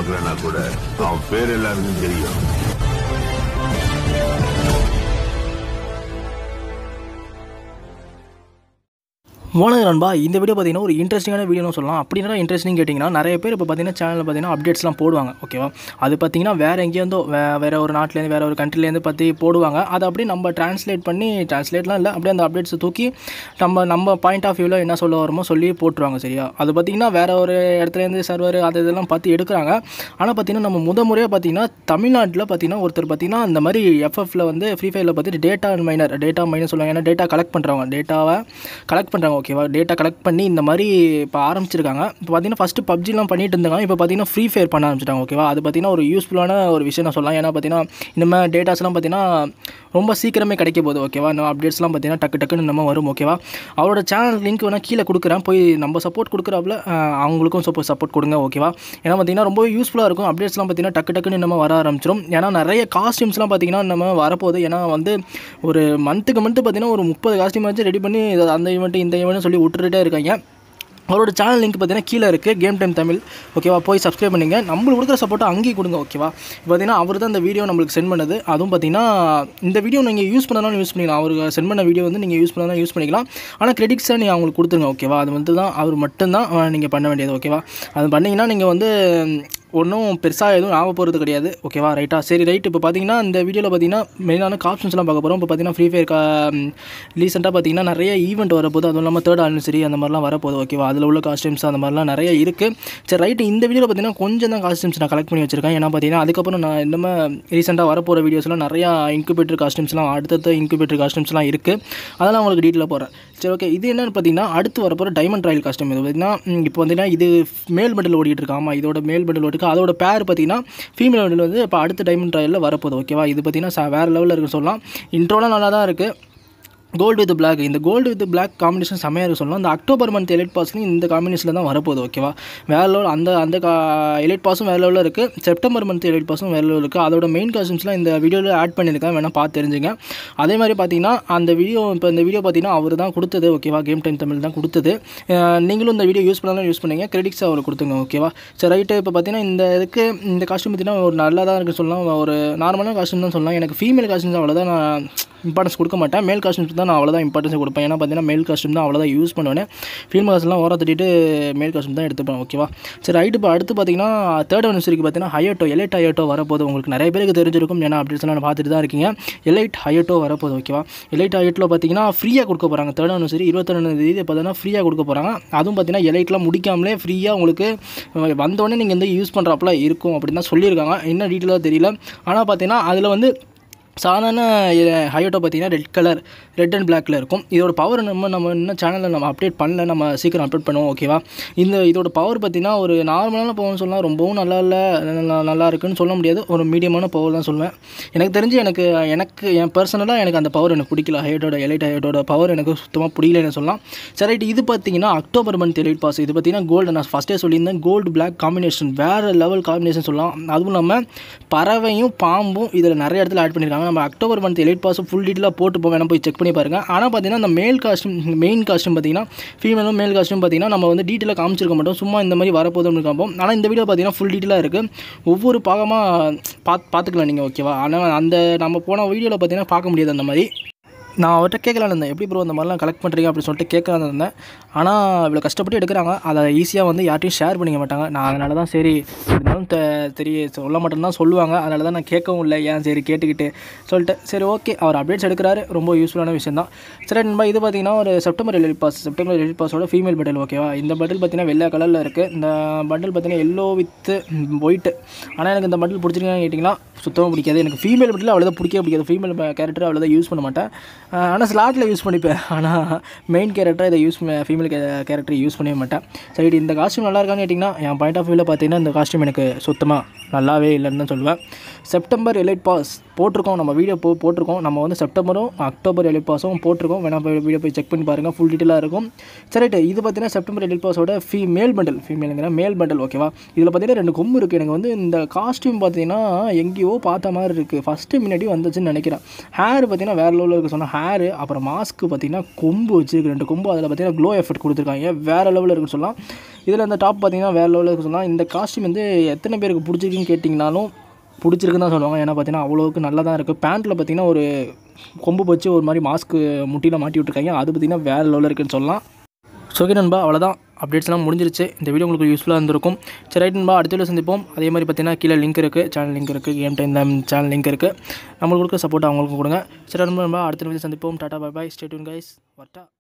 பார்க்கலன்னா கூட அவன் பேர் எல்லாருக்கும் தெரியும் வணக்கம் நண்பா இந்த வீடியோ பார்த்தீங்கன்னா ஒரு இன்ட்ரெஸ்டிங்கான வீடியோன்னு சொல்லலாம் அப்படி என்ன இன்ட்ரெஸ்டிங் கேட்டிங்கன்னா நிறைய பேர் இப்போ பார்த்தீங்கன்னா சேனலில் பார்த்தீங்கன்னா அப்டேட்ஸ்லாம் போடுவாங்க ஓகேவா அது பார்த்தீங்கன்னா வேறு எங்கேயிருந்தோ வே வேறு ஒரு நாட்டிலேருந்து வேறு ஒரு கண்ட்ரிலேருந்து பற்றி போடுவாங்க அதை அப்படியே நம்ம ட்ரான்ஸ்லேட் பண்ணி ட்ரான்ஸ்லேட்லாம் இல்லை அப்படியே அந்த அப்டேட்ஸை தூக்கி நம்ம நம்ம பாயிண்ட் ஆஃப் வியூவில் என்ன சொல்ல வரமோ சொல்லி போட்டுருவாங்க சரியா அது பார்த்தீங்கன்னா வேறு ஒரு இடத்துலேருந்து சர்வர் அது இதெல்லாம் பார்த்து எடுக்கிறாங்க ஆனால் பார்த்தீங்கன்னா நம்ம முத முறையாக பார்த்தீங்கன்னா தமிழ்நாட்டில் பார்த்தீங்கன்னா ஒருத்தர் பார்த்தீங்கன்னா இந்த மாதிரி எஃப்எஃப்ல வந்து ஃப்ரீ ஃபயரில் பார்த்துட்டு டேட்டா மைனர் டேட்டா மைனர் சொல்லுவாங்க ஏன்னா டேட்டா கலெக்ட் பண்ணுறவங்க டேட்டாவை கலெக்ட் பண்ணுறாங்க ஓகேவா டேட்டா கலெக்ட் பண்ணி இந்த மாதிரி இப்போ ஆரம்பிச்சிருக்காங்க இப்போ பார்த்தீங்கன்னா ஃபஸ்ட்டு பப்ஜிலாம் பண்ணிட்டு இருந்தாங்க இப்போ பார்த்தீங்கன்னா ஃப்ரீ ஃபயர் பண்ண ஆரம்பிச்சிட்டாங்க ஓகேவா அது பார்த்தீங்கன்னா ஒரு யூஸ்ஃபுல்லான ஒரு விஷயம் நான் சொல்லலாம் ஏன்னா பார்த்தீங்கன்னா இந்த மாதிரி டேட்டாஸ்லாம் பார்த்தீங்கன்னா ரொம்ப சீக்கிரமே கிடைக்க போகுது ஓகேவா நம்ம அப்டேட்ஸ்லாம் பார்த்தீங்கன்னா டக்கு டக்குன்னு நம்ம வரும் ஓகேவா அவரோட சேனல் லிங்க் வேணால் கீழே கொடுக்குறேன் போய் நம்ம சப்போர்ட் கொடுக்குறாப்புல அஹ், அவங்களுக்கும் சப்போர்ட் சப்போர்ட் கொடுங்க ஓகேவா ஏன்னா பார்த்தீங்கன்னா ரொம்ப யூஸ்ஃபுல்லாக இருக்கும் அப்டேட்ஸ்லாம் பார்த்தீங்கன்னா டக்கு டக்குன்னு நம்ம வர ஆரம்பிச்சிடும் ஏன்னா நிறைய காஸ்டியூம்ஸ்லாம் பார்த்தீங்கன்னா நம்ம வரப்போகுது ஏன்னா வந்து ஒரு மந்த்துக்கு மந்த்து பார்த்தீங்கன்னா ஒரு முப்பது காஸ்டியூம் வச்சு ரெடி பண்ணி இதை அந்த ஈவெண்ட் இந்த ஈவெண்ட் சொல்லி விட்டுட்டே இருக்காங்க அவரோட சேனல் லிங்க் பார்த்தீங்கன்னா கீழே இருக்குது கேம் டைம் தமிழ் ஓகேவா போய் சப்ஸ்கிரைப் பண்ணுங்க நம்மளுக்கு கொடுக்குற சப்போர்ட்டை அங்கேயும் கொடுங்க ஓகேவா இப்போ பார்த்தீங்கன்னா அவர் தான் இந்த வீடியோ நம்மளுக்கு சென்ட் பண்ணது அதுவும் பார்த்தீங்கன்னா இந்த வீடியோ நீங்கள் யூஸ் பண்ணாலும் யூஸ் பண்ணிக்கலாம் அவருக்கு சென்ட் பண்ண வீடியோ வந்து நீங்கள் யூஸ் பண்ணாலும் யூஸ் பண்ணிக்கலாம் ஆனால் கிரெடிட்ஸை நீங்கள் அவங்களுக்கு கொடுத்துருங்க ஓகேவா அது வந்து தான் அவர் மட்டும்தான் நீங்கள் பண்ண வேண்டியது ஓகேவா அது பண்ணிங்கன்னா நீங்கள் வந்து ஒன்றும் பெருசாக எதுவும் ஆக போகிறது கிடையாது ஓகேவா ரைட்டா சரி ரைட் இப்போ பார்த்தீங்கன்னா இந்த வீடியோவில் பார்த்தீங்கன்னா மெயினான காப்ஷன்ஸ்லாம் பார்க்க போகிறோம் இப்போ பார்த்தீங்கன்னா ஃப்ரீ ஃபயர் கா ரீசெண்டாக பார்த்தீங்கன்னா நிறைய ஈவெண்ட் வரப்போகுது அதுவும் இல்லாமல் தேர்ட் ஆனிவர்சரி அந்த மாதிரிலாம் வரப்போகுது ஓகேவா அதில் உள்ள காஸ்டியூம்ஸ் அந்த மாதிரிலாம் நிறைய இருக்குது சரி ரைட்டு இந்த வீடியோவில் பார்த்தீங்கன்னா கொஞ்சம் தான் காஸ்டியூம்ஸ் நான் கலெக்ட் பண்ணி வச்சிருக்கேன் ஏன்னா பார்த்தீங்கன்னா அதுக்கப்புறம் நான் இன்னுமே ரீசெண்டாக வரப்போகிற வீடியோஸ்லாம் நிறையா இன்குபேட்டர் காஸ்டியூம்ஸ்லாம் அடுத்தடுத்த இன்குபேட்டர் காஸ்டியூம்ஸ்லாம் இருக்குது அதெல்லாம் உங்களுக்கு டீட்டெயிலாக போகிறேன் சரி ஓகே இது என்னன்னு பார்த்தீங்கன்னா அடுத்து வரப்போகிற டைமண்ட் ராயல் காஸ்டியூம் இது பார்த்தீங்கன்னா ம், இப்போ பார்த்தீங்கன்னா இது மேல் பண்டில் ஓடிட்டு இருக்கு ஆமாம் இதோட மேல் பண்டில் ஓடிருக்கு அதோட பேர் பார்த்தீங்கன்னா ஃபீமேல் பண்டில் வந்து இப்போ அடுத்த டைமண்ட் ராயலில் வரப்போகுது ஓகேவா இது பார்த்தீங்கன்னா ச- வேறு லெவலில் இருக்குன்னு சொல்லலாம் இன்ட்ரோலாம் நல்லா தான் இருக்குது கோல்டு வித் பிளாக் இந்த கோல்டு வித் பிளாக் காம்பினேஷன் செம்மையாக இருக்கு சொல்லலாம் இந்த அக்டோபர் மந்த் எலைட் பாஸ்லையும் இந்த காம்பினேஷனில் தான் வரப்போகுது ஓகேவா வேறு லெவல் அந்த அந்த எலைட் பாஸும் வேறு லெவலில் இருக்குது செப்டம்பர் மந்த் எலைட் பாஸும் வேறு லெவலில் இருக்குது அதோட மெயின் காஸ்டியூம்ஸ்லாம் இந்த வீடியோவில் ஆட் பண்ணியிருக்கேன் வேணால் பார்த்து தெரிஞ்சுங்க அதே மாதிரி பார்த்தீங்கன்னா அந்த வீடியோ இப்போ இந்த வீடியோ பார்த்தீங்கன்னா அவர் தான் கொடுத்தது ஓகேவா கேம் டைம் தமிழ் தான் கொடுத்தது அஹ் நீங்களும் இந்த வீடியோ யூஸ் பண்ணாலும் யூஸ் பண்ணுங்க கிரெடிட்ஸ் அவர் கொடுத்துங்க ஓகேவா சரி ரைட்டு இப்போ பார்த்தீங்கன்னா இந்த இதுக்கு இந்த காஸ்டியூம் பார்த்தீங்கன்னா ஒரு நல்லா தான் இருக்குது சொல்லலாம் ஒரு நார்மலான காஸ்டியூம் தான் சொல்லலாம் எனக்கு ஃபீமேல் காஸ்டியூம்ஸ் அவ்வளோதான் நான் இம்பார்ட்டன்ஸ் கொடுக்க மாட்டேன் மேல் காஸ்டியூம்ஸ் தான் நான் அவ்வளோதான் இம்பார்ட்டன்ஸ் கொடுப்பேன் ஏன்னா பார்த்தீங்கன்னா மேல் காஸ்டியூம் தான் அவ்வளோதான் யூஸ் பண்ணுவேன் ஃபீமேல் காஸ்ட்லாம் ஓர தட்டிட்டு மேல் காஸ்டியூம் தான் எடுத்துப்பேன் ஓகேவா சரி ரைட்டு இப்போ அடுத்து பார்த்தீங்கன்னா தேர்ட் அனிவர்சரிக்கு பார்த்தீங்கன்னா ஹையட்டோ எலைட் ஹையட்டோ வரப்போகுது உங்களுக்கு நிறைய பேருக்கு தெரிஞ்சிருக்கும் ஏன்னா அப்டேட்ஸ்லாம் பார்த்துட்டு தான் இருக்கீங்க எலைட் ஹையட்டோ வரப்போகுது ஓகேவா எலைட் ஹையட்டில் பார்த்தீங்கன்னா ஃப்ரீயாக கொடுக்க போகிறாங்க தேர்ட் அனிவர்சரி இருபத்தொன்னு தேதி பார்த்தீங்கன்னா ஃப்ரீயாக கொடுக்க போகிறாங்க அதுவும் பார்த்தீங்கன்னா எலைட்லாம் முடிக்காமலே ஃப்ரீயாக உங்களுக்கு அஹ், வந்தோடனே நீங்கள் வந்து யூஸ் பண்ணுறாப்புல இருக்கும் அப்படின்னு தான் சொல்லியிருக்காங்க என்ன டீட்டெயிலாக தெரியல ஆனால் பார்த்தீங்கன்னா அதில் வந்து சாதாரண ஹையோட்டோ பார்த்தீங்கன்னா ரெட் கலர் ரெட் அண்ட் பிளாக்ல இருக்கும் இதோட பவர் நம்ம நம்ம இன்னும் சேனலில் நம்ம அப்டேட் பண்ணல நம்ம சீக்கிரம் அப்டேட் பண்ணுவோம் ஓகேவா இந்த இதோட பவர் பார்த்தீங்கன்னா ஒரு நார்மலான பவர்னு சொல்லலாம் ரொம்பவும் நல்லா இல்லை நல்லா நல்லா இருக்குன்னு சொல்ல முடியாது ஒரு மீடியமான பவர் தான் சொல்லுவேன் எனக்கு தெரிஞ்சு எனக்கு எனக்கு என் பர்சனலாக எனக்கு அந்த பவர் எனக்கு பிடிக்கல ஹையோட்டோட எலைட் ஹையோட்டோட பவர் எனக்கு சுத்தமாக பிடிக்கலன்னு சொல்லலாம் சரி ரைட் இது பார்த்தீங்கன்னா அக்டோபர் மந்த் எலைட் பாஸ் இது பார்த்தீங்கன்னா கோல்டு நான் ஃபஸ்ட்டே சொல்லியிருந்தேன் கோல்டு பிளாக் காம்பினேஷன் வேறு லெவல் காம்பினேஷன் சொல்லலாம் அதுவும் இல்லாமல் பறவையும் பாம்பும் இதில் நிறைய இடத்துல ஆட் பண்ணியிருக்காங்க நம்ம October month elite pass full டீட்டெயிலாக போட்டு போக வேணால் போய் செக் பண்ணி பாருங்க ஆனால் பார்த்தீங்கன்னா அந்த மேல் காஸ்டியூம் மெயின் காஸ்டியூம் பார்த்தீங்கன்னா ஃபீமேலும் மேல் காஸ்டியூம் பார்த்தீங்கன்னா நம்ம வந்து டீட்டெயிலாக காமிச்சிருக்க மாட்டோம் சும்மா இந்த மாதிரி வரப்போதும்னு காப்போம் ஆனால் இந்த வீடியோ பார்த்தீங்கன்னா ஃபுல் டீட்டெயிலாக இருக்குது ஒவ்வொரு பாகமாக பாத் பார்த்துக்கலாம் நீங்கள் ஓகேவா ஆனால் அந்த நம்ம போன வீடியோவில் பார்த்தீங்கன்னா பார்க்க முடியாது அந்த மாதிரி நான் அவர்கிட்ட கேட்கலான்னு இருந்தேன் எப்படி ப்ரோ இந்த மாதிரிலாம் கலெக்ட் பண்ணுறீங்க அப்படின்னு சொல்லிட்டு கேட்கலான்னு இருந்தேன் ஆனால் இவ்வளோ கஷ்டப்பட்டு எடுக்கிறாங்க அதை ஈஸியாக வந்து யார்ட்டையும் ஷேர் பண்ணிக்க மாட்டாங்க நான் அதனால தான் சரி இருந்தாலும் தெ தெரிய சொல்ல மாட்டேன்னு தான் சொல்லுவாங்க அதனால தான் நான் கேட்கவும் இல்லை ஏன் சரி கேட்டுக்கிட்டு சொல்லிட்டு சரி ஓகே அவர் அப்டேட்ஸ் எடுக்கிறாரு ரொம்ப யூஸ்ஃபுல்லான விஷயம் தான் சரி நண்பா இது பார்த்தீங்கன்னா ஒரு September elite pass September elite பாஸோட ஃபீமேல் பட்டில் ஓகேவா இந்த பட்டில் பார்த்தீங்கன்னா வெள்ளை கலரில் இருக்குது இந்த பண்டில் பார்த்தீங்கன்னா எல்லோ வித்து ஒயிட்டு ஆனால் எனக்கு இந்த பண்டில் பிடிச்சிருக்கான்னு கேட்டிங்கன்னா சுத்தமாக பிடிக்காது எனக்கு ஃபீமேல் பட்டில் அவ்வளோதான் பிடிக்கவே பிடிக்காது ஃபீமேல் கேரக்டர் அவ்வளோதான் யூஸ் பண்ண மாட்டேன் ஆஹ் ஆனால் ஸ்லாட்டில் யூஸ் பண்ணிப்பேன் ஆனால் மெயின் கேரக்டர் இதை யூஸ் ஃபீமேல் கேரக்டர் யூஸ் பண்ணவே மாட்டேன் சரி இந்த காஸ்டியூம் நல்லா இருக்கான்னு கேட்டிங்கன்னா என் பாயிண்ட் ஆஃப் வியூவில் பார்த்தீங்கன்னா இந்த காஸ்டியூம் எனக்கு சுத்தமாக நல்லாவே இல்லைன்னு தான் சொல்லுவேன் செப்டம்பர் எலைட் பாஸ் போட்டிருக்கோம் நம்ம வீடியோ போ போட்டிருக்கோம் நம்ம வந்து செப்டம்பரும் அக்டோபர் எலைட் பாஸும் போட்டிருக்கோம் வேணா போய் வீடியோ போய் செக் பண்ணி பாருங்கள் ஃபுல் டீட்டெயிலாக இருக்கும் சரி ரைட்டு இது பார்த்தீங்கன்னா செப்டம்பர் எலைட் பாஸோட ஃபீ மேல் பண்டல் ஃபீமேலுங்கிற மேல் பண்டல் ஓகேவா இதில் பார்த்தீங்கன்னா ரெண்டு கொம்பு இருக்குது எனக்கு வந்து இந்த காஸ்டியூம் பார்த்தீங்கன்னா எங்கேயோ பார்த்த மாதிரி இருக்குது ஃபஸ்ட்டு முன்னாடி வந்துச்சுன்னு நினைக்கிறேன் ஹேர் பார்த்தீங்கன்னா வேறு லெவலில் இருக்குது சொன்னால் ஹேர் அப்புறம் மாஸ்க்கு பார்த்தீங்கன்னா கொம்பு வச்சிருக்கு ரெண்டு கொம்பு அதில் பார்த்தீங்கன்னா க்ளோ எஃபெக்ட் கொடுத்துருக்காங்க வேறு லெவலில் இருக்குன்னு சொல்லலாம் இதில் இந்த டாப் பார்த்தீங்கன்னா வேறு லெவலுக்கு சொல்லலாம் இந்த காஸ்டியூம் வந்து எத்தனை பேருக்கு பிடிச்சிருக்குன்னு கேட்டிங்கனாலும் பிடிச்சிருக்குன்னு தான் சொல்லுவாங்க ஏன்னா பார்த்தீங்கன்னா அவ்வளோவுக்கு நல்லா தான் இருக்குது பேண்ட்டில் பார்த்தீங்கன்னா ஒரு கொம்பு வச்சு ஒரு மாதிரி மாஸ்க்கு முட்டியில் மாட்டி விட்ருக்காங்க அது பார்த்தீங்கன்னா வேறு லெவலில் இருக்குன்னு சொல்லலாம் ஸோ ஓகே நண்பா அவ்வளோதான் அப்டேட்ஸ்லாம் முடிஞ்சிருச்சு இந்த வீடியோ உங்களுக்கு யூஸ்ஃபுல்லாக இருந்திருக்கும் சரி ரைட் நண்பா அடுத்த வீடியோ சந்திப்போம் அதே மாதிரி பார்த்தீங்கன்னா கீழே லிங்க் இருக்குது சேனல் லிங்க் இருக்குது கேம் டைம் சேனல் லிங்க் இருக்குது நம்மளுக்கு கொடுக்க சப்போர்ட் அவங்களுக்கும் கொடுங்க சரி நண்பா நண்பா அடுத்த வீடியோ சந்திப்போம் tata bye bye stay tuned guys வட்டா